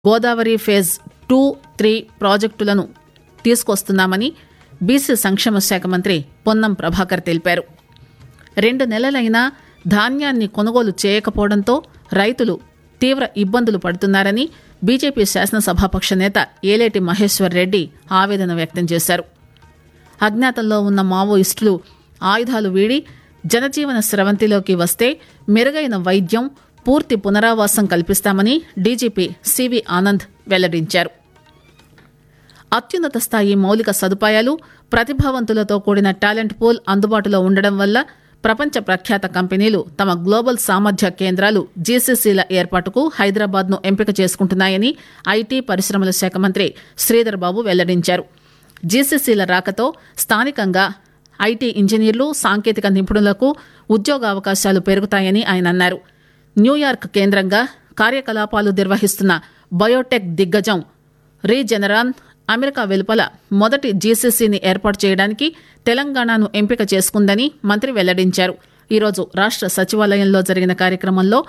Godavari phase two three ప్రాజెక్టులను తీసుకొస్తున్నామని BC సంక్షేమ శాఖ మంత్రి పొన్నం ప్రభాకర్ తెలిపారు రెండు నెలలైనా ధాన్యాన్ని కొనుగోలు చేయకపోవడంతో రైతులు తీవ్ర ఇబ్బందులు పడుతున్నారని బీజేపీ శాసనసభాపక్ష నేత ఏలేటి మహేశ్వర్ రెడ్డి ఆవేదన వ్యక్తం చేశారు అజ్ఞాతంలో ఉన్న మావోయిస్టులు ఆయుధాలు వీడి జనజీవన స్రవంతిలోకి వస్తే మెరుగైన వైద్యం పూర్తి పునరావాసం కల్పిస్తామని డీజీపీ సివి ఆనంద్ వెల్లడించారు అత్యున్నత స్థాయి మౌలిక సదుపాయాలు ప్రతిభావంతులతో కూడిన టాలెంట్ పూల్ అందుబాటులో ఉండడం వల్ల ప్రపంచ ప్రఖ్యాత కంపెనీలు తమ గ్లోబల్ సామర్థ్య కేంద్రాలు జీసీసీల ఏర్పాటుకు హైదరాబాద్ను ఎంపిక చేసుకుంటున్నాయని ఐటీ పరిశ్రమల శాఖ మంత్రి శ్రీధర్ బాబు వెల్లడించారు జీసీసీల రాకతో స్థానికంగా ఐటీ ఇంజనీర్లు సాంకేతిక నిపుణులకు ఉద్యోగావకాశాలు పెరుగుతాయని ఆయన అన్నారు న్యూయార్క్ కేంద్రంగా కార్యకలాపాలు నిర్వహిస్తున్న బయోటెక్ దిగ్గజం రీజెనరాన్ అమెరికా వెలుపల మొదటి జీసీసీని ఏర్పాటు చేయడానికి తెలంగాణను ఎంపిక చేసుకుందని మంత్రి వెల్లడించారు ఈరోజు రాష్ట్ర సచివాలయంలో జరిగిన కార్యక్రమంలో